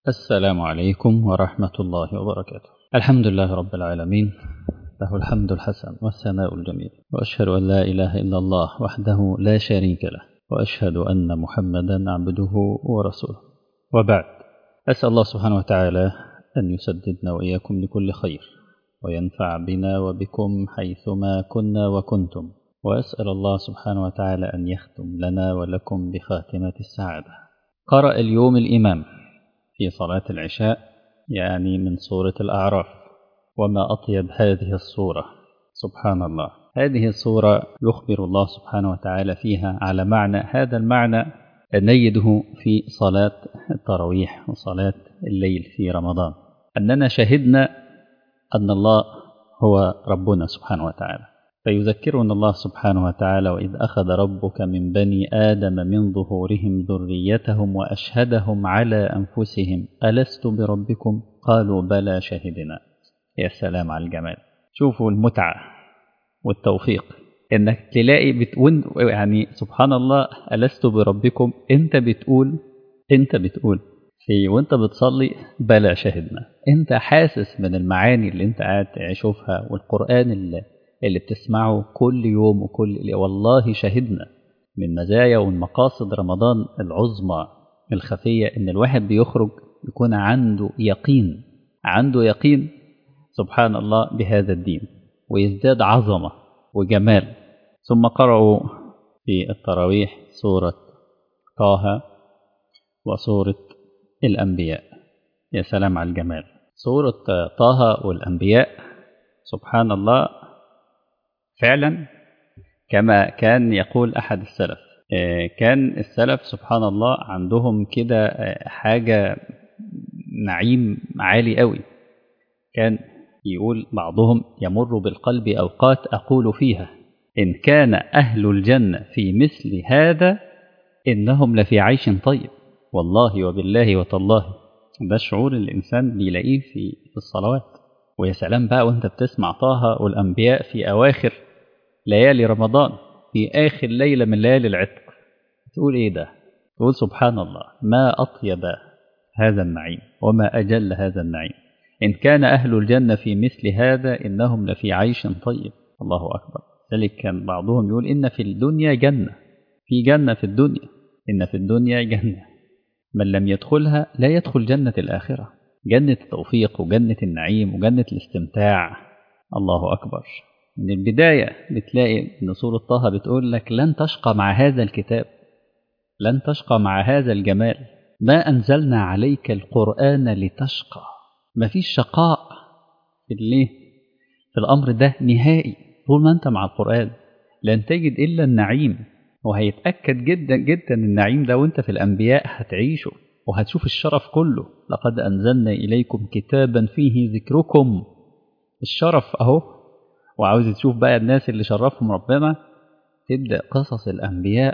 السلام عليكم ورحمة الله وبركاته الحمد لله رب العالمين له الحمد الحسن والثناء الجميل وأشهد أن لا إله إلا الله وحده لا شريك له وأشهد أن محمدا عبده ورسوله وبعد أسأل الله سبحانه وتعالى أن يسددنا وإياكم لكل خير وينفع بنا وبكم حيثما كنا وكنتم وأسأل الله سبحانه وتعالى أن يختم لنا ولكم بخاتمة السعادة قرأ اليوم الإمام في صلاة العشاء يعني من سورة الأعراف وما أطيب هذه الصورة سبحان الله هذه الصورة يخبر الله سبحانه وتعالى فيها على معنى هذا المعنى نجده في صلاة التراويح وصلاة الليل في رمضان أننا شهدنا أن الله هو ربنا سبحانه وتعالى فيذكرنا الله سبحانه وتعالى وإذ أخذ ربك من بني آدم من ظهورهم ذريتهم وأشهدهم على أنفسهم ألست بربكم قالوا بلى شهدنا يا سلام على الجمال شوفوا المتعة والتوفيق انك تلاقي بتقول يعني سبحان الله ألست بربكم انت بتقول انت بتقول في وانت بتصلي بلى شهدنا انت حاسس من المعاني اللي انت قاعد تشوفها والقرآن اللي اللي بتسمعه كل يوم وكل والله شهدنا من مزايا ومن مقاصد رمضان العظمى الخفية إن الواحد بيخرج يكون عنده يقين عنده يقين سبحان الله بهذا الدين ويزداد عظمة وجمال ثم قرأوا في التراويح سورة طه وسورة الأنبياء يا سلام على الجمال سورة طه والأنبياء سبحان الله فعلا كما كان يقول أحد السلف كان السلف سبحان الله عندهم كده حاجة نعيم عالي قوي كان يقول بعضهم يمر بالقلب أوقات أقول فيها إن كان أهل الجنة في مثل هذا إنهم لفي عيش طيب والله وبالله وتالله ده الشعور اللي الإنسان بيلاقيه في الصلوات ويا سلام بقى وانت بتسمع طه والأنبياء في أواخر ليالي رمضان في آخر ليلة من ليالي العتق تقول إيه ده تقول سبحان الله ما أطيب هذا النعيم وما أجل هذا النعيم إن كان أهل الجنة في مثل هذا إنهم لفي عيش طيب الله أكبر ذلك كان بعضهم يقول إن في الدنيا جنة في جنة في الدنيا إن في الدنيا جنة من لم يدخلها لا يدخل جنة الآخرة جنة التوفيق وجنة النعيم وجنة الاستمتاع الله أكبر من البداية بتلاقي إن سورة طه بتقول لك لن تشقى مع هذا الكتاب لن تشقى مع هذا الجمال ما أنزلنا عليك القرآن لتشقى ما فيش شقاء في الليه في الأمر ده نهائي طول ما أنت مع القرآن لن تجد إلا النعيم وهيتأكد جدا جدا النعيم ده وانت في الأنبياء هتعيشه وهتشوف الشرف كله لقد أنزلنا إليكم كتابا فيه ذكركم الشرف أهو وعاوز تشوف بقى الناس اللي شرفهم ربنا تبدأ قصص الأنبياء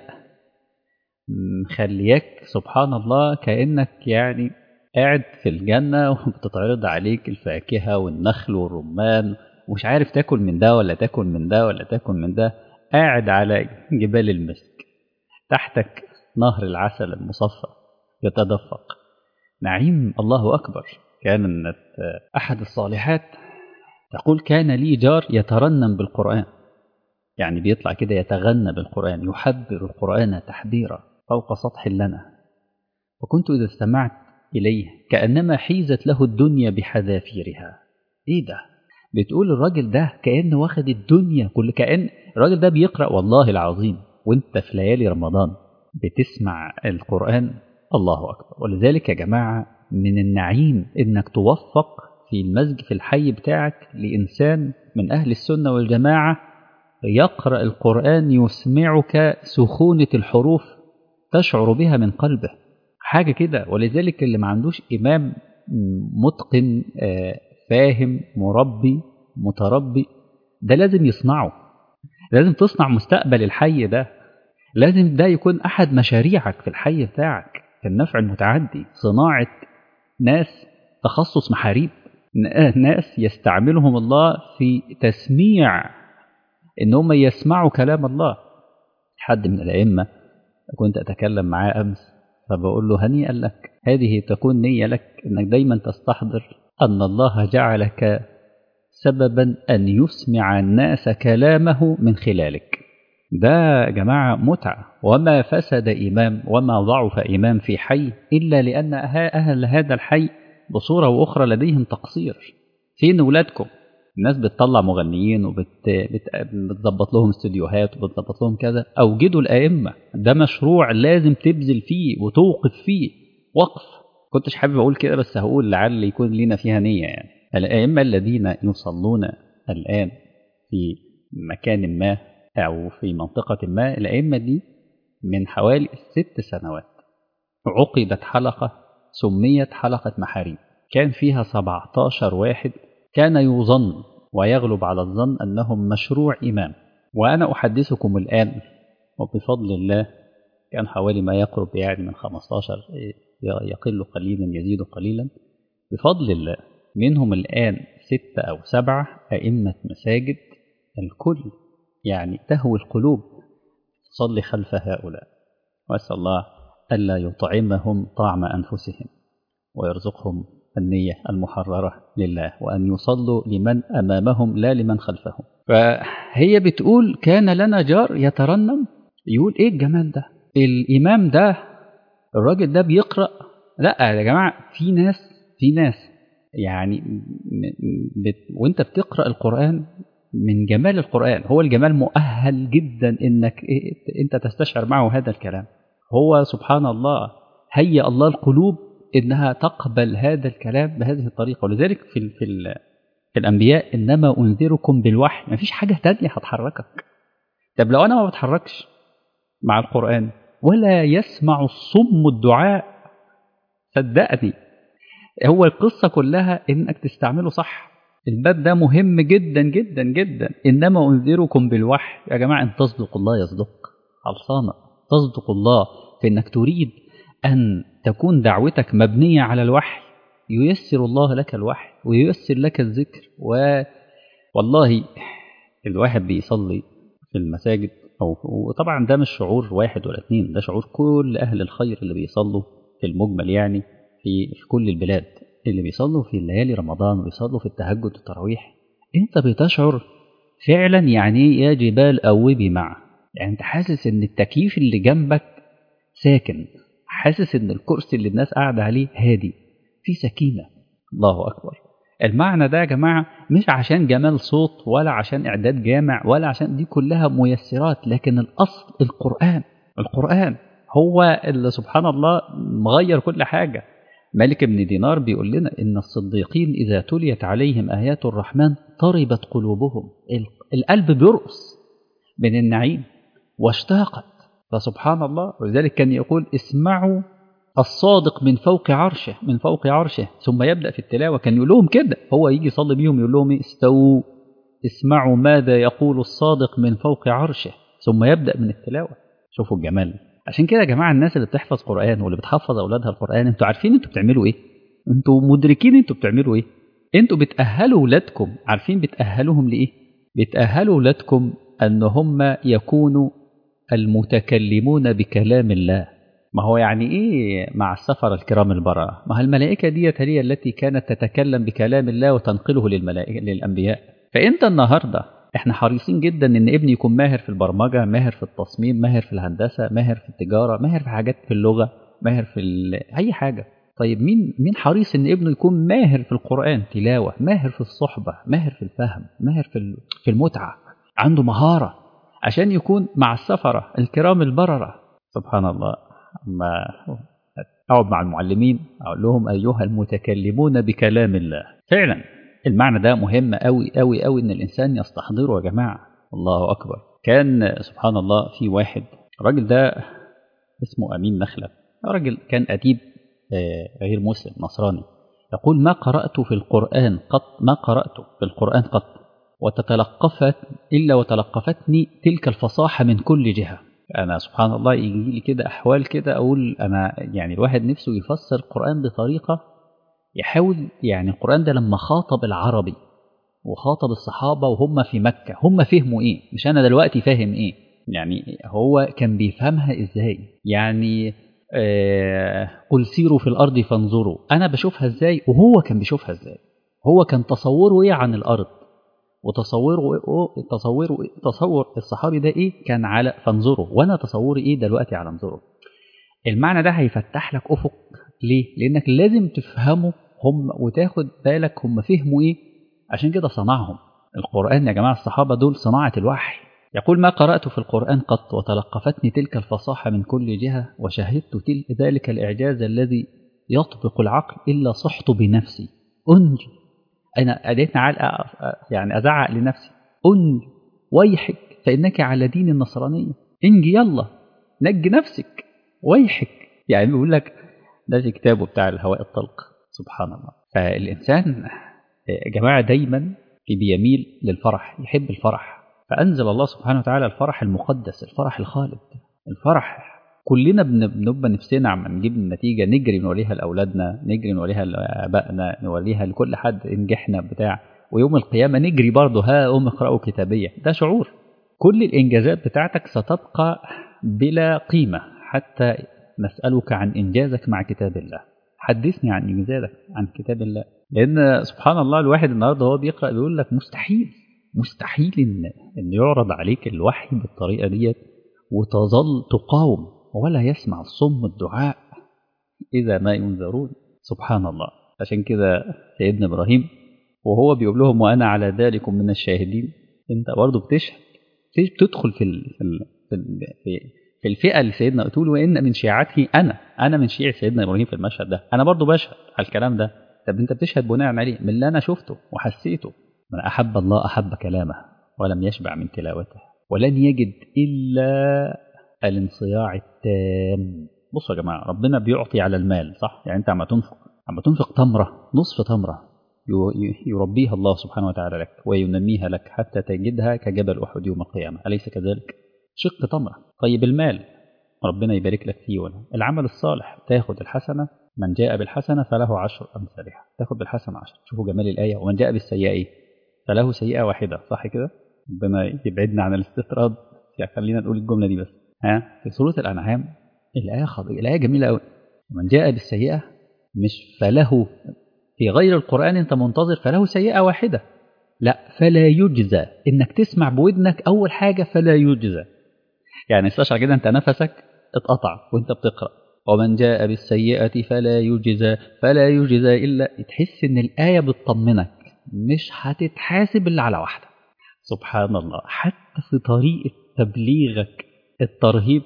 مخلياك سبحان الله كأنك يعني قاعد في الجنة وبتتعرض عليك الفاكهة والنخل والرمان ومش عارف تاكل من ده ولا تاكل من ده ولا تاكل من ده قاعد على جبال المسك تحتك نهر العسل المصفى يتدفق نعيم الله أكبر كان أحد الصالحات تقول كان لي جار يترنم بالقرآن يعني بيطلع كده يتغنى بالقرآن يحبر القرآن تحبيرا فوق سطح لنا وكنت إذا استمعت إليه كأنما حيزت له الدنيا بحذافيرها إيه ده بتقول الراجل ده كأنه واخد الدنيا كل كأن الراجل ده بيقرأ والله العظيم وانت في ليالي رمضان بتسمع القرآن الله أكبر ولذلك يا جماعة من النعيم إنك توفق في المسجد في الحي بتاعك لإنسان من أهل السنة والجماعة يقرأ القرآن يسمعك سخونة الحروف تشعر بها من قلبه حاجة كده ولذلك اللي ما عندوش إمام متقن فاهم مربي متربي ده لازم يصنعه لازم تصنع مستقبل الحي ده لازم ده يكون أحد مشاريعك في الحي بتاعك في النفع المتعدي صناعة ناس تخصص محاريب ناس يستعملهم الله في تسميع ان هم يسمعوا كلام الله حد من الائمه كنت اتكلم معاه امس فبقول له هنيئا لك هذه تكون نية لك أنك دايما تستحضر أن الله جعلك سببا أن يسمع الناس كلامه من خلالك ده يا جماعة متعة وما فسد إمام وما ضعف إمام في حي إلا لأن أهل هذا الحي بصورة وأخرى لديهم تقصير فين ولادكم الناس بتطلع مغنيين وبتظبط لهم استوديوهات وبتظبط لهم كذا أوجدوا الأئمة ده مشروع لازم تبذل فيه وتوقف فيه وقف كنتش حابب أقول كده بس هقول لعل يكون لنا فيها نية يعني الأئمة الذين يصلون الآن في مكان ما أو في منطقة ما الأئمة دي من حوالي ست سنوات عقدت حلقة سميت حلقة محاريب كان فيها 17 واحد كان يظن ويغلب على الظن أنهم مشروع إمام وأنا أحدثكم الآن وبفضل الله كان حوالي ما يقرب يعني من 15 يقل قليلا يزيد قليلا بفضل الله منهم الآن ستة أو سبعة أئمة مساجد الكل يعني تهوي القلوب صلي خلف هؤلاء وأسأل الله ألا يطعمهم طعم أنفسهم ويرزقهم النية المحررة لله وأن يصلوا لمن أمامهم لا لمن خلفهم فهي بتقول كان لنا جار يترنم يقول إيه الجمال ده الإمام ده الراجل ده بيقرأ لا يا جماعة في ناس في ناس يعني بت وانت بتقرأ القرآن من جمال القرآن هو الجمال مؤهل جدا انك انت تستشعر معه هذا الكلام هو سبحان الله هيأ الله القلوب انها تقبل هذا الكلام بهذه الطريقة ولذلك في ال في, ال في الانبياء انما انذركم بالوحي ما فيش حاجة تانية هتحركك طب لو انا ما بتحركش مع القرآن ولا يسمع الصم الدعاء صدقني هو القصة كلها انك تستعمله صح الباب ده مهم جدا جدا جدا انما انذركم بالوحي يا جماعه ان تصدق الله يصدق خلصانه تصدق الله في انك تريد ان تكون دعوتك مبنيه على الوحي ييسر الله لك الوحي وييسر لك الذكر و والله الواحد بيصلي في المساجد أو وطبعا ده مش شعور واحد ولا اتنين ده شعور كل أهل الخير اللي بيصلوا في المجمل يعني في, في كل البلاد اللي بيصلوا في ليالي رمضان وبيصلوا في التهجد والتراويح انت بتشعر فعلا يعني يا جبال أوبي معه يعني انت حاسس ان التكييف اللي جنبك ساكن حاسس ان الكرسي اللي الناس قاعدة عليه هادي في سكينة الله أكبر المعنى ده يا جماعة مش عشان جمال صوت ولا عشان إعداد جامع ولا عشان دي كلها ميسرات لكن الأصل القرآن القرآن هو اللي سبحان الله مغير كل حاجة مالك بن دينار بيقول لنا إن الصديقين إذا تليت عليهم آيات الرحمن طربت قلوبهم القلب بيرقص من النعيم واشتاقت فسبحان الله ولذلك كان يقول اسمعوا الصادق من فوق عرشه من فوق عرشه ثم يبدأ في التلاوة كان يقول لهم كده هو يجي يصلي بيهم يقول لهم استووا اسمعوا ماذا يقول الصادق من فوق عرشه ثم يبدأ من التلاوة شوفوا الجمال عشان كده يا جماعة الناس اللي بتحفظ قرآن واللي بتحفظ أولادها القرآن انتوا عارفين انتوا بتعملوا ايه انتوا مدركين انتوا بتعملوا ايه انتوا بتأهلوا أولادكم عارفين بتأهلوهم لإيه بتأهلوا أولادكم أن هم يكونوا المتكلمون بكلام الله ما هو يعني ايه مع السفر الكرام البررة ما الملائكة ديت هي التي كانت تتكلم بكلام الله وتنقله للملائكة للأنبياء فأنت النهاردة احنا حريصين جدا ان ابني يكون ماهر في البرمجة ماهر في التصميم ماهر في الهندسة ماهر في التجارة ماهر في حاجات في اللغة ماهر في أي حاجة طيب مين مين حريص ان ابنه يكون ماهر في القرآن تلاوة ماهر في الصحبة ماهر في الفهم ماهر في في المتعة عنده مهارة عشان يكون مع السفرة الكرام البررة سبحان الله ما أقعد مع المعلمين أقول لهم أيها المتكلمون بكلام الله فعلا المعنى ده مهم أوي أوي أوي إن الإنسان يستحضره يا جماعة الله أكبر كان سبحان الله في واحد الراجل ده اسمه أمين مخلف راجل كان أديب غير مسلم نصراني يقول ما قرأت في القرآن قط ما قرأت في القرآن قط وتتلقفت إلا وتلقفتني تلك الفصاحة من كل جهة انا سبحان الله يجي لي كده احوال كده اقول انا يعني الواحد نفسه يفسر القران بطريقه يحاول يعني القران ده لما خاطب العربي وخاطب الصحابه وهم في مكه هم فهموا ايه مش انا دلوقتي فاهم ايه يعني هو كان بيفهمها ازاي يعني آه قل سيروا في الارض فانظروا انا بشوفها ازاي وهو كان بيشوفها ازاي هو كان تصوره ايه عن الارض وتصوره تصوره تصور الصحابي ده ايه كان على فانظره وانا تصوري ايه دلوقتي على انظره المعنى ده هيفتح لك افق ليه لانك لازم تفهمه هم وتاخد بالك هم فهموا ايه عشان كده صنعهم القران يا جماعه الصحابه دول صناعه الوحي يقول ما قرات في القران قط وتلقفتني تلك الفصاحه من كل جهه وشهدت تلك ذلك الاعجاز الذي يطبق العقل الا صحت بنفسي انجي انا اديتني علقه يعني ازعق لنفسي انجي ويحك فانك على دين النصرانيه انجي يلا نجي نفسك ويحك يعني بيقول لك ده في كتابه بتاع الهواء الطلق سبحان الله فالانسان يا جماعه دايما بيميل للفرح يحب الفرح فانزل الله سبحانه وتعالى الفرح المقدس الفرح الخالد الفرح كلنا بنبقى نفسنا عم نجيب النتيجه نجري نوريها لاولادنا نجري نوريها لابائنا نوريها لكل حد نجحنا بتاع ويوم القيامه نجري برضه ها ام اقرأوا كتابيه ده شعور كل الانجازات بتاعتك ستبقى بلا قيمه حتى نسالك عن انجازك مع كتاب الله حدثني عن انجازك عن كتاب الله لان سبحان الله الواحد النهارده هو بيقرا بيقول لك مستحيل مستحيل ان ان يعرض عليك الوحي بالطريقه ديت وتظل تقاوم ولا يسمع الصم الدعاء إذا ما ينذرون سبحان الله عشان كده سيدنا إبراهيم وهو بيقول لهم وأنا على ذلك من الشاهدين أنت برضه بتشهد بتدخل في ال في ال في, ال في, في الفئة اللي سيدنا قتول وإن من شيعته أنا أنا من شيعة سيدنا إبراهيم في المشهد ده أنا برضه بشهد على الكلام ده طب أنت بتشهد بناء عليه من اللي أنا شفته وحسيته من أحب الله أحب كلامه ولم يشبع من تلاوته ولن يجد إلا الانصياع التام بصوا يا جماعه ربنا بيعطي على المال صح يعني انت عم تنفق عم تنفق تمره نصف تمره يربيها الله سبحانه وتعالى لك وينميها لك حتى تجدها كجبل احد يوم القيامه اليس كذلك شق تمره طيب المال ربنا يبارك لك فيه ولا العمل الصالح تاخد الحسنه من جاء بالحسنه فله عشر امثالها تاخد بالحسنه عشر شوفوا جمال الايه ومن جاء بالسيئه فله سيئه واحده صح كده ربنا يبعدنا عن الاستطراد يعني خلينا نقول الجمله دي بس ها في سورة الأنعام الآية خطيرة الآية جميلة أوي من جاء بالسيئة مش فله في غير القرآن أنت منتظر فله سيئة واحدة لا فلا يجزى إنك تسمع بودنك أول حاجة فلا يجزى يعني استشعر كده أنت نفسك اتقطع وأنت بتقرأ ومن جاء بالسيئة فلا يجزى فلا يجزى إلا تحس إن الآية بتطمنك مش هتتحاسب إلا على واحدة سبحان الله حتى في طريقة تبليغك الترهيب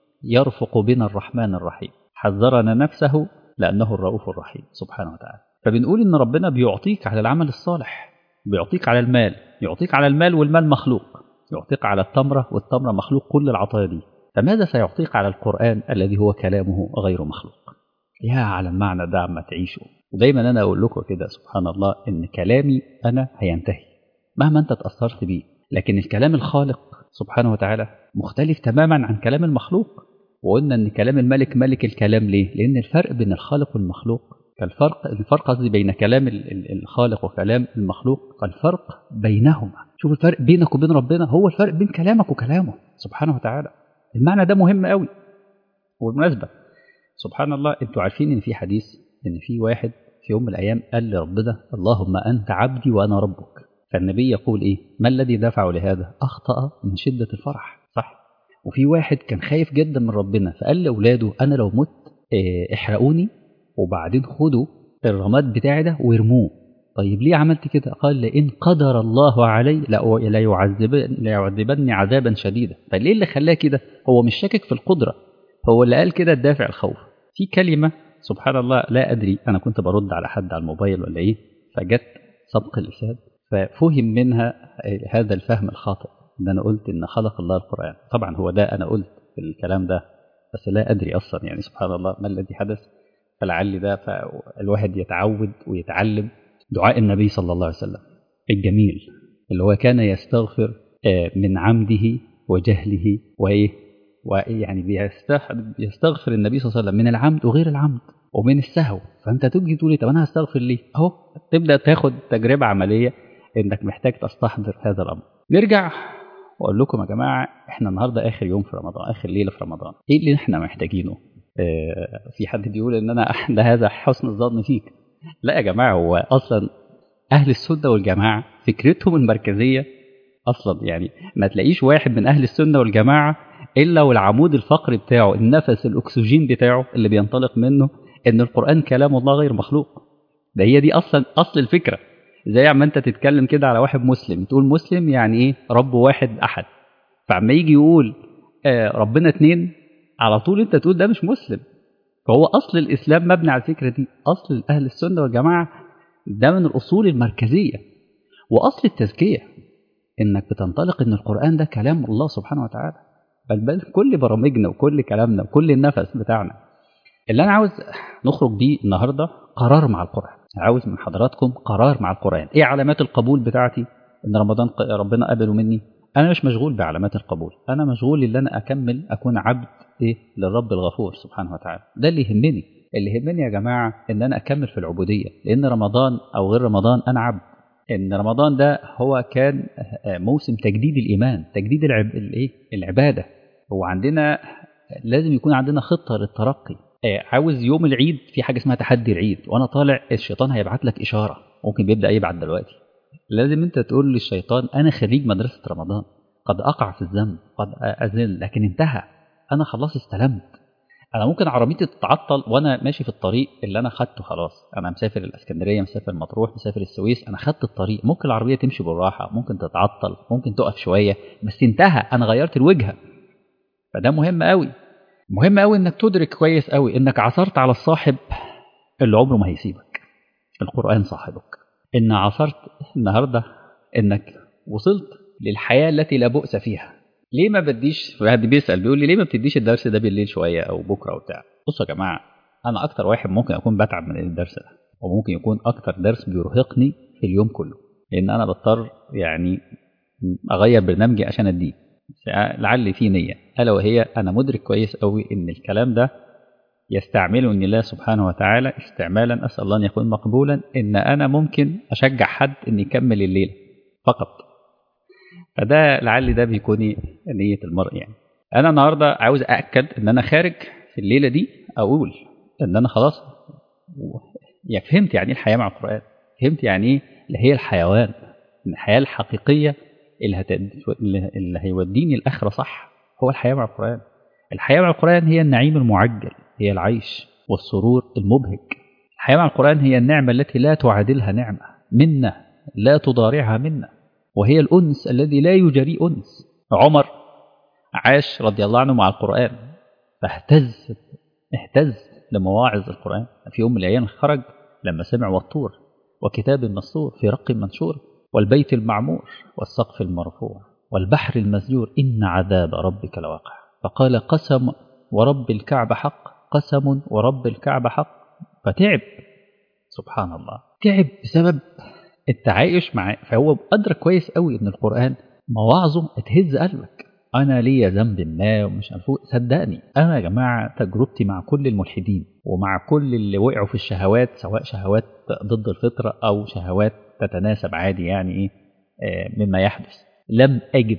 يرفق بنا الرحمن الرحيم حذرنا نفسه لأنه الرؤوف الرحيم سبحانه وتعالى فبنقول إن ربنا بيعطيك على العمل الصالح بيعطيك على المال يعطيك على المال والمال مخلوق يعطيك على التمرة والتمرة مخلوق كل العطايا دي فماذا سيعطيك على القرآن الذي هو كلامه غير مخلوق يا على المعنى ده عما تعيشه ودايما أنا أقول لكم كده سبحان الله إن كلامي أنا هينتهي مهما أنت تأثرت بيه لكن الكلام الخالق سبحانه وتعالى مختلف تماما عن كلام المخلوق وقلنا ان كلام الملك ملك الكلام ليه لان الفرق بين الخالق والمخلوق كالفرق الفرق قصدي بين كلام الخالق وكلام المخلوق كالفرق بينهما شوف الفرق بينك وبين ربنا هو الفرق بين كلامك وكلامه سبحانه وتعالى المعنى ده مهم قوي وبالمناسبه سبحان الله انتوا عارفين ان في حديث ان في واحد في يوم من الايام قال لربنا اللهم انت عبدي وانا ربك فالنبي يقول ايه ما الذي دفعه لهذا اخطا من شده الفرح صح وفي واحد كان خايف جدا من ربنا فقال لاولاده انا لو مت احرقوني وبعدين خدوا الرماد بتاعي ده وارموه طيب ليه عملت كده قال لئن قدر الله علي لا يعذبني لا يعذبني عذابا شديدا فليه اللي خلاه كده هو مش شاكك في القدره هو اللي قال كده الدافع الخوف في كلمه سبحان الله لا ادري انا كنت برد على حد على الموبايل ولا ايه فجت سبق اللسان ففهم منها هذا الفهم الخاطئ ان انا قلت ان خلق الله القران طبعا هو ده انا قلت الكلام ده بس لا ادري اصلا يعني سبحان الله ما الذي حدث فلعل ده فالواحد يتعود ويتعلم دعاء النبي صلى الله عليه وسلم الجميل اللي هو كان يستغفر من عمده وجهله وايه ويعني بيستغفر النبي صلى الله عليه وسلم من العمد وغير العمد ومن السهو فانت تيجي تقول طب انا هستغفر ليه اهو تبدا تاخد تجربه عمليه انك محتاج تستحضر هذا الامر نرجع واقول لكم يا جماعه احنا النهارده اخر يوم في رمضان اخر ليله في رمضان ايه اللي احنا محتاجينه آه، في حد بيقول ان انا ده هذا حسن الظن فيك لا يا جماعه هو اصلا اهل السنه والجماعه فكرتهم المركزيه اصلا يعني ما تلاقيش واحد من اهل السنه والجماعه الا والعمود الفقري بتاعه النفس الاكسجين بتاعه اللي بينطلق منه ان القران كلام الله غير مخلوق ده هي دي اصلا اصل الفكره زي ما انت تتكلم كده على واحد مسلم تقول مسلم يعني ايه رب واحد احد فعما يجي يقول آه ربنا اتنين على طول انت تقول ده مش مسلم فهو اصل الاسلام مبني على الفكره دي اصل اهل السنه والجماعه ده من الاصول المركزيه واصل التزكيه انك بتنطلق ان القران ده كلام الله سبحانه وتعالى بل بل كل برامجنا وكل كلامنا وكل النفس بتاعنا اللي انا عاوز نخرج بيه النهارده قرار مع القران عاوز من حضراتكم قرار مع القران ايه علامات القبول بتاعتي ان رمضان ق- ربنا قبله مني انا مش مشغول بعلامات القبول انا مشغول ان انا اكمل اكون عبد ايه للرب الغفور سبحانه وتعالى ده اللي يهمني اللي يهمني يا جماعه ان انا اكمل في العبوديه لان رمضان او غير رمضان انا عبد ان رمضان ده هو كان آه، موسم تجديد الايمان تجديد العب... الايه العباده هو عندنا لازم يكون عندنا خطه للترقي آه، عاوز يوم العيد في حاجه اسمها تحدي العيد وانا طالع الشيطان هيبعت لك اشاره ممكن بيبدا يبعت دلوقتي لازم انت تقول للشيطان انا خريج مدرسه رمضان قد اقع في الذنب قد ازل لكن انتهى انا خلاص استلمت انا ممكن عربيتي تتعطل وانا ماشي في الطريق اللي انا خدته خلاص انا مسافر الاسكندريه مسافر مطروح مسافر السويس انا خدت الطريق ممكن العربيه تمشي بالراحه ممكن تتعطل ممكن تقف شويه بس انتهى انا غيرت الوجهه فده مهم قوي مهم قوي انك تدرك كويس قوي انك عثرت على الصاحب اللي عمره ما هيسيبك القران صاحبك ان عثرت النهارده انك وصلت للحياه التي لا بؤس فيها ليه ما بديش في حد بيسال بيقول لي ليه ما بتديش الدرس ده بالليل شويه او بكره وبتاع بصوا يا جماعه انا اكتر واحد ممكن اكون بتعب من الدرس ده وممكن يكون اكتر درس بيرهقني في اليوم كله لان انا بضطر يعني اغير برنامجي عشان اديه لعل في نيه الا وهي انا مدرك كويس قوي ان الكلام ده يستعملني الله سبحانه وتعالى استعمالا اسال الله ان يكون مقبولا ان انا ممكن اشجع حد ان يكمل الليل فقط فده لعل ده بيكون نيه المرء يعني انا النهارده عاوز ااكد ان انا خارج في الليله دي اقول ان انا خلاص يعني فهمت يعني ايه الحياه مع القران فهمت يعني ايه اللي هي الحيوان الحياه الحقيقيه اللي, هتد... اللي هيوديني الاخره صح هو الحياه مع القران الحياه مع القران هي النعيم المعجل هي العيش والسرور المبهج الحياه مع القران هي النعمه التي لا تعادلها نعمه منه لا تضارعها منه وهي الانس الذي لا يجري انس عمر عاش رضي الله عنه مع القران فاهتز اهتز لمواعظ القران في يوم من الايام خرج لما سمع والطور وكتاب مسطور في رق منشور والبيت المعمور والسقف المرفوع والبحر المسجور إن عذاب ربك لواقع فقال قسم ورب الكعبة حق قسم ورب الكعبة حق فتعب سبحان الله تعب بسبب التعايش معاه فهو أدرك كويس قوي إن القرآن مواعظه تهز قلبك أنا ليا ذنب ما ومش عارف صدقني أنا يا جماعة تجربتي مع كل الملحدين ومع كل اللي وقعوا في الشهوات سواء شهوات ضد الفطرة أو شهوات تتناسب عادي يعني ايه مما يحدث لم اجد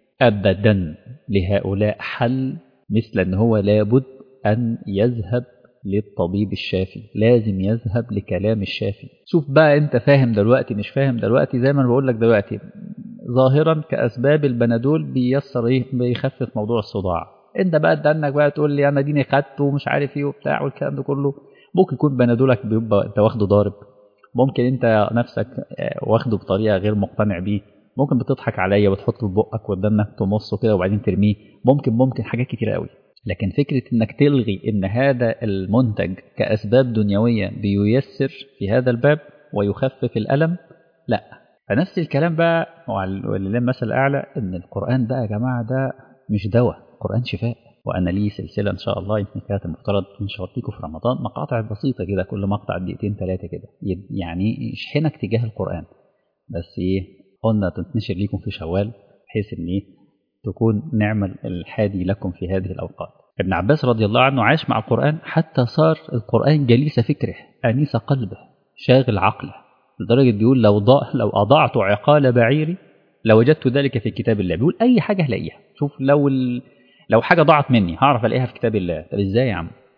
ابدا لهؤلاء حل مثل ان هو لابد ان يذهب للطبيب الشافي لازم يذهب لكلام الشافي شوف بقى انت فاهم دلوقتي مش فاهم دلوقتي زي ما انا بقول لك دلوقتي ظاهرا كاسباب البنادول بيسر ايه بيخفف موضوع الصداع انت بقى تدنك بقى تقول لي انا ديني خدت ومش عارف ايه وبتاع والكلام ده كله ممكن يكون بنادولك بيبقى انت واخده ضارب ممكن انت نفسك واخده بطريقه غير مقتنع بيه ممكن بتضحك عليا وتحطه في بقك وقدامك تمصه كده وبعدين ترميه ممكن ممكن حاجات كتير قوي لكن فكره انك تلغي ان هذا المنتج كاسباب دنيويه بييسر في هذا الباب ويخفف الالم لا فنفس الكلام بقى ولله المثل الاعلى ان القران بقى يا جماعه ده مش دواء القران شفاء وانا لي سلسله ان شاء الله يمكن كانت المفترض تنشر لكم في رمضان مقاطع بسيطه كده كل مقطع دقيقتين ثلاثه كده يعني يشحنك تجاه القران بس ايه قلنا تنتشر لكم في شوال بحيث ان ايه تكون نعم الحادي لكم في هذه الاوقات ابن عباس رضي الله عنه عاش مع القران حتى صار القران جليس فكره انيس قلبه شاغل عقله لدرجه بيقول لو ضاع لو اضعت عقال بعيري لوجدت ذلك في كتاب الله بيقول اي حاجه هلاقيها شوف لو ال... لو حاجه ضاعت مني هعرف الاقيها في كتاب الله طب ازاي يا عم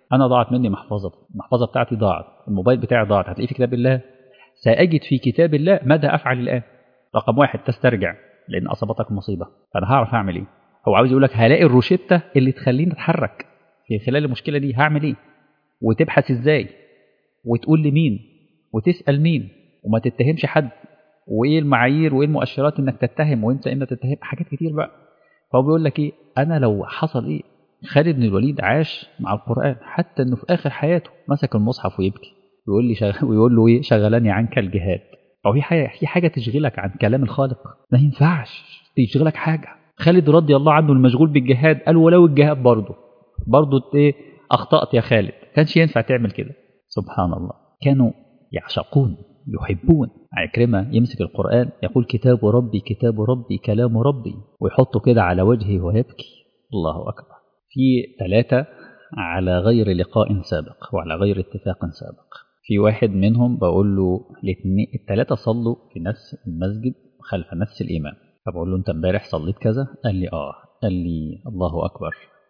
انا ضاعت مني محفظه المحفظه بتاعتي ضاعت الموبايل بتاعي ضاعت هتلاقيه في كتاب الله ساجد في كتاب الله ماذا افعل الان رقم واحد تسترجع لان اصابتك مصيبه فانا هعرف اعمل ايه هو عاوز يقول لك هلاقي الروشته اللي تخليني اتحرك في خلال المشكله دي هعمل ايه وتبحث ازاي وتقول لمين وتسال مين وما تتهمش حد وايه المعايير وايه المؤشرات انك تتهم وانت امتى تتهم حاجات كتير بقى فهو بيقول لك ايه انا لو حصل ايه خالد بن الوليد عاش مع القران حتى انه في اخر حياته مسك المصحف ويبكي ويقول لي شغ... ويقول له ايه شغلني عنك الجهاد او في حاجه في حاجه تشغلك عن كلام الخالق ما ينفعش تشغلك حاجه خالد رضي الله عنه المشغول بالجهاد قال ولو الجهاد برضه برضه ايه اخطات يا خالد كانش ينفع تعمل كده سبحان الله كانوا يعشقون يحبون عكرمة يمسك القرآن يقول كتاب ربي كتاب ربي كلام ربي ويحطه كده على وجهه ويبكي الله أكبر في ثلاثة على غير لقاء سابق وعلى غير اتفاق سابق في واحد منهم بقول له الاثنين الثلاثة صلوا في نفس المسجد خلف نفس الإمام فبقول له أنت امبارح صليت كذا قال لي آه قال لي الله أكبر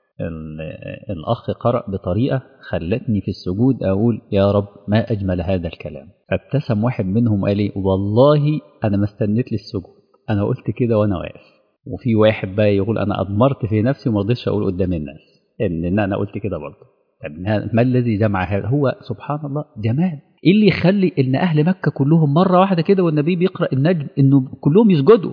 الأخ قرأ بطريقة خلتني في السجود أقول يا رب ما أجمل هذا الكلام فابتسم واحد منهم وقال لي والله أنا ما استنيت للسجود أنا قلت كده وأنا واقف وفي واحد بقى يقول أنا أضمرت في نفسي وما رضيتش أقول قدام الناس إن أنا قلت كده برضه طب ما الذي جمع هذا هو سبحان الله جمال ايه اللي يخلي ان اهل مكه كلهم مره واحده كده والنبي بيقرا النجم انه كلهم يسجدوا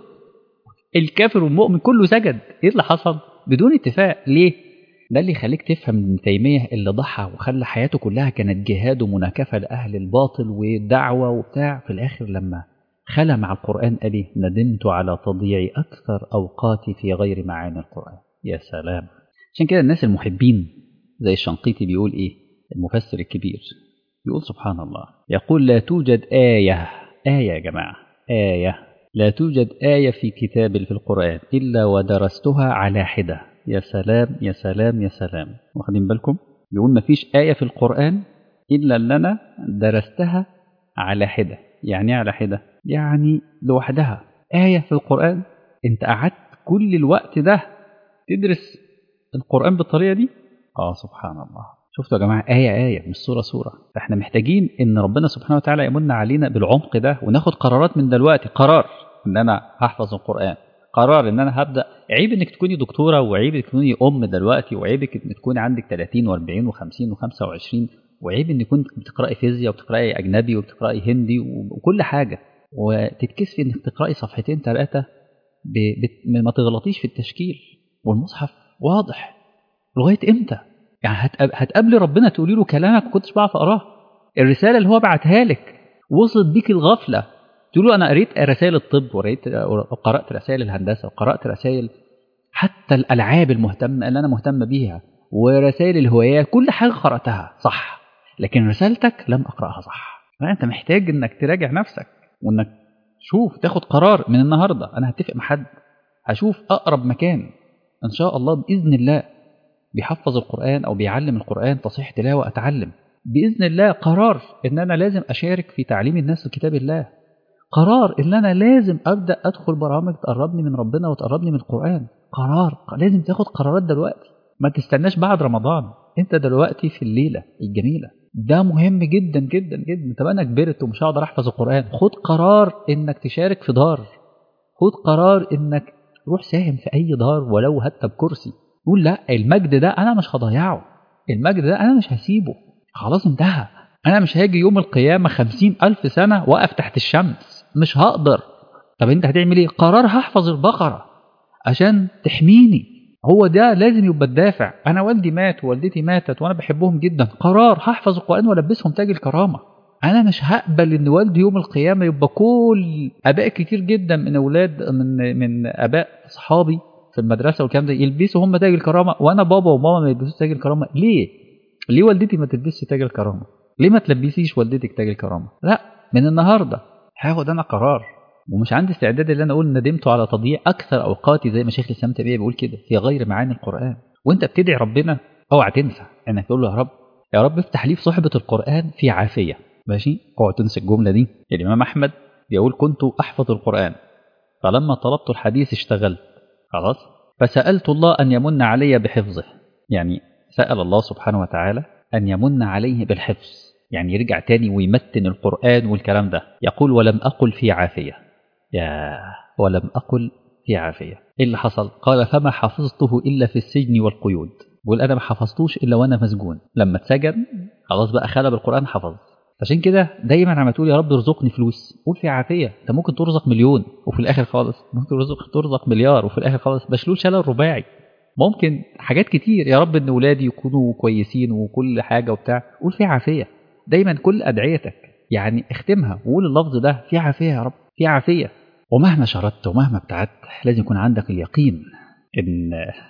الكافر والمؤمن كله سجد ايه اللي حصل بدون اتفاق ليه ده اللي يخليك تفهم ابن تيميه اللي ضحى وخلى حياته كلها كانت جهاد ومناكفه لاهل الباطل ودعوه وبتاع في الاخر لما خلى مع القران قال ايه ندمت على تضييع اكثر اوقاتي في غير معاني القران يا سلام عشان كده الناس المحبين زي الشنقيطي بيقول ايه المفسر الكبير يقول سبحان الله يقول لا توجد آية آية يا جماعة آية لا توجد آية في كتاب في القرآن إلا ودرستها على حدة يا سلام يا سلام يا سلام واخدين بالكم يقول ما فيش آية في القرآن إلا اللي أنا درستها على حدة يعني على حدة يعني لوحدها آية في القرآن أنت قعدت كل الوقت ده تدرس القرآن بالطريقة دي آه سبحان الله شفتوا يا جماعة آية آية مش صورة صورة فإحنا محتاجين إن ربنا سبحانه وتعالى يمن علينا بالعمق ده وناخد قرارات من دلوقتي قرار إن أنا هحفظ القرآن قرار إن أنا هبدأ عيب إنك تكوني دكتورة وعيب إنك تكوني أم دلوقتي وعيبك إنك تكوني عندك 30 و40 و50 و25 وعيب إنك كنت بتقرأي فيزياء وبتقرأي أجنبي وبتقرأي هندي وكل حاجة وتتكسفي إنك تقرأي صفحتين ثلاثة ما تغلطيش في التشكيل والمصحف واضح لغاية إمتى؟ يعني هتقابلي ربنا تقولي له كلامك ما كنتش بعرف اقراه الرساله اللي هو بعتها لك وصلت بيك الغفله تقول له انا قريت رسائل الطب وقريت وقرات رسائل الهندسه وقرات رسائل حتى الالعاب المهتمه اللي انا مهتم بيها ورسائل الهوايات كل حاجه قراتها صح لكن رسالتك لم اقراها صح فانت محتاج انك تراجع نفسك وانك شوف تاخد قرار من النهارده انا هتفق مع حد هشوف اقرب مكان ان شاء الله باذن الله بيحفظ القرآن أو بيعلم القرآن تصحيح تلاوة أتعلم بإذن الله قرار إن أنا لازم أشارك في تعليم الناس كتاب الله قرار إن أنا لازم أبدأ أدخل برامج تقربني من ربنا وتقربني من القرآن قرار لازم تاخد قرارات دلوقتي ما تستناش بعد رمضان أنت دلوقتي في الليلة الجميلة ده مهم جدا جدا جدا طب أنا كبرت ومش هقدر أحفظ القرآن خد قرار إنك تشارك في دار خد قرار إنك روح ساهم في أي دار ولو حتى بكرسي يقول لا المجد ده انا مش هضيعه المجد ده انا مش هسيبه خلاص انتهى انا مش هاجي يوم القيامه خمسين الف سنه واقف تحت الشمس مش هقدر طب انت هتعمل ايه قرار هحفظ البقره عشان تحميني هو ده لازم يبقى الدافع انا والدي مات ووالدتي ماتت وانا بحبهم جدا قرار هحفظ القران والبسهم تاج الكرامه انا مش هقبل ان والدي يوم القيامه يبقى كل اباء كتير جدا من اولاد من من اباء اصحابي في المدرسه والكلام ده يلبسوا هم تاج الكرامه وانا بابا وماما ما يلبسوش تاج الكرامه ليه؟ ليه والدتي ما تلبسش تاج الكرامه؟ ليه ما تلبسيش والدتك تاج الكرامه؟ لا من النهارده هاخد انا قرار ومش عندي استعداد ان انا اقول ندمت على تضييع اكثر اوقاتي زي ما شيخ الاسلام تيميه بيقول كده في غير معاني القران وانت بتدعي ربنا اوعى تنسى انك تقول له يا رب يا رب افتح لي في صحبه القران في عافيه ماشي اوعى تنسى الجمله دي الامام احمد بيقول كنت احفظ القران فلما طلبت الحديث اشتغلت خلاص فسألت الله أن يمن علي بحفظه يعني سأل الله سبحانه وتعالى أن يمن عليه بالحفظ يعني يرجع تاني ويمتن القرآن والكلام ده يقول ولم أقل في عافية يا ولم أقل في عافية إيه اللي حصل قال فما حفظته إلا في السجن والقيود بقول أنا ما حفظتوش إلا وأنا مسجون لما اتسجن خلاص بقى خلى بالقرآن حفظ عشان كده دايما عم تقول يا رب ارزقني فلوس قول في عافيه انت ممكن ترزق مليون وفي الاخر خالص ممكن ترزق ترزق مليار وفي الاخر خالص بشلول شلل رباعي ممكن حاجات كتير يا رب ان اولادي يكونوا كويسين وكل حاجه وبتاع قول في عافيه دايما كل ادعيتك يعني اختمها وقول اللفظ ده في عافيه يا رب في عافيه ومهما شردت ومهما ابتعدت لازم يكون عندك اليقين ان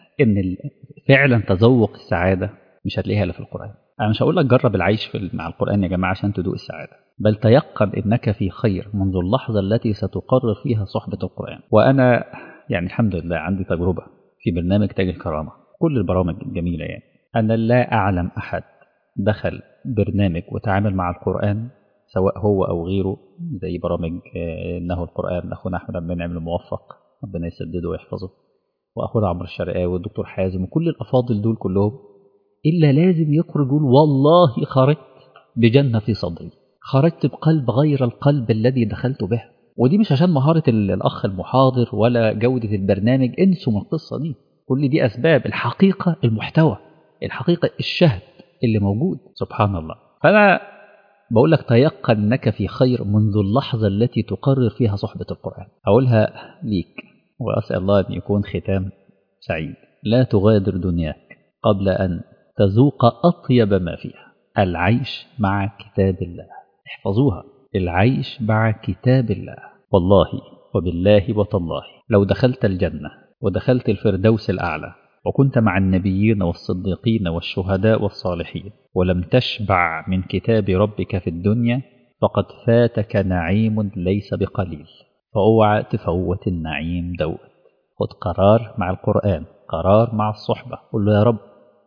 ان فعلا تذوق السعاده مش هتلاقيها الا في القران انا مش هقول لك جرب العيش في مع القران يا جماعه عشان تدوق السعاده بل تيقن انك في خير منذ اللحظه التي ستقرر فيها صحبه القران وانا يعني الحمد لله عندي تجربه في برنامج تاج الكرامه كل البرامج الجميله يعني انا لا اعلم احد دخل برنامج وتعامل مع القران سواء هو او غيره زي برامج انه القران اخونا احمد عبد المنعم الموفق ربنا يسدده ويحفظه واخونا عمرو الشرقاوي والدكتور حازم وكل الافاضل دول كلهم إلا لازم يخرج يقول والله خرجت بجنة في صدري خرجت بقلب غير القلب الذي دخلت به ودي مش عشان مهارة الأخ المحاضر ولا جودة البرنامج انسوا من القصة دي كل دي أسباب الحقيقة المحتوى الحقيقة الشهد اللي موجود سبحان الله فأنا بقول لك تيقن أنك في خير منذ اللحظة التي تقرر فيها صحبة القرآن أقولها ليك وأسأل الله أن يكون ختام سعيد لا تغادر دنياك قبل أن تذوق أطيب ما فيها العيش مع كتاب الله احفظوها العيش مع كتاب الله والله وبالله وتالله لو دخلت الجنة ودخلت الفردوس الأعلى وكنت مع النبيين والصديقين والشهداء والصالحين ولم تشبع من كتاب ربك في الدنيا فقد فاتك نعيم ليس بقليل فاوعى تفوت النعيم دوت خد قرار مع القرآن قرار مع الصحبة قل له يا رب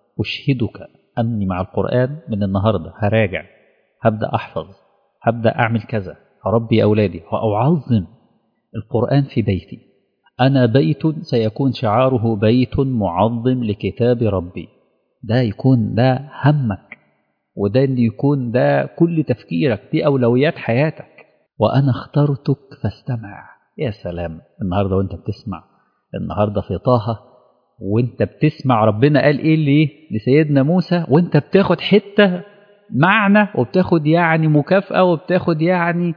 أشهدك أني مع القرآن من النهاردة هراجع هبدأ أحفظ هبدأ أعمل كذا هربي أولادي وأعظم القرآن في بيتي أنا بيت سيكون شعاره بيت معظم لكتاب ربي ده يكون ده همك وده اللي يكون ده كل تفكيرك دي أولويات حياتك وأنا اخترتك فاستمع يا سلام النهاردة وانت بتسمع النهاردة في طه وانت بتسمع ربنا قال ايه ليه لسيدنا موسى وانت بتاخد حته معنى وبتاخد يعني مكافاه وبتاخد يعني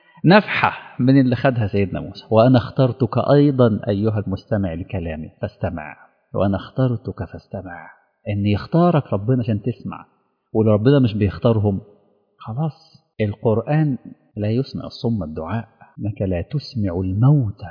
نفحه من اللي خدها سيدنا موسى وانا اخترتك ايضا ايها المستمع لكلامي فاستمع وانا اخترتك فاستمع ان يختارك ربنا عشان تسمع ولو ربنا مش بيختارهم خلاص القران لا يسمع الصم الدعاء انك لا تسمع الموتى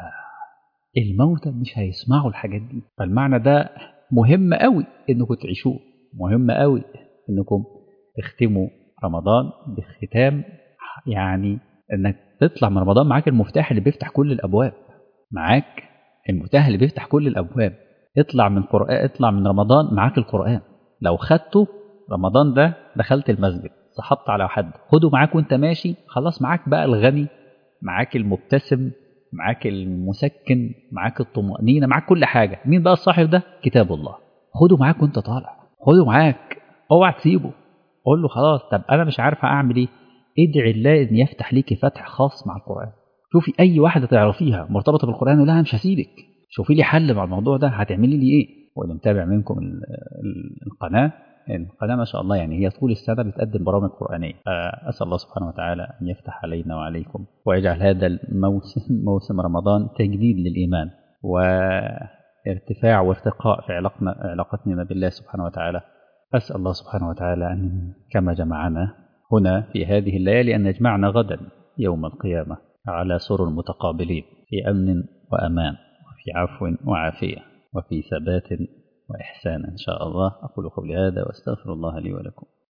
الموتى مش هيسمعوا الحاجات دي فالمعنى ده مهم قوي انكم تعيشوه مهم قوي انكم تختموا رمضان بختام يعني انك تطلع من رمضان معاك المفتاح اللي بيفتح كل الابواب معاك المفتاح اللي بيفتح كل الابواب اطلع من قرآن اطلع من رمضان معاك القرآن لو خدته رمضان ده دخلت المسجد صحبت على حد خده معاك وانت ماشي خلاص معاك بقى الغني معاك المبتسم معاك المسكن معاك الطمأنينة معاك كل حاجة مين بقى الصاحب ده كتاب الله خده معاك وانت طالع خده معاك اوعى تسيبه قول له خلاص طب انا مش عارف اعمل ايه ادعي الله ان يفتح ليكي فتح خاص مع القرآن شوفي اي واحدة تعرفيها مرتبطة بالقرآن ولا مش هسيبك شوفي لي حل مع الموضوع ده هتعملي لي ايه واللي متابع منكم القناة القناة ما شاء الله يعني هي طول السنة بتقدم برامج قرآنية أسأل الله سبحانه وتعالى أن يفتح علينا وعليكم ويجعل هذا الموسم موسم رمضان تجديد للإيمان وارتفاع وارتقاء في علاقنا علاقتنا بالله سبحانه وتعالى أسأل الله سبحانه وتعالى أن كما جمعنا هنا في هذه الليالي أن يجمعنا غدا يوم القيامة على سرر متقابلين في أمن وأمان وفي عفو وعافية وفي ثبات وإحسان إن شاء الله أقول قولي هذا وأستغفر الله لي ولكم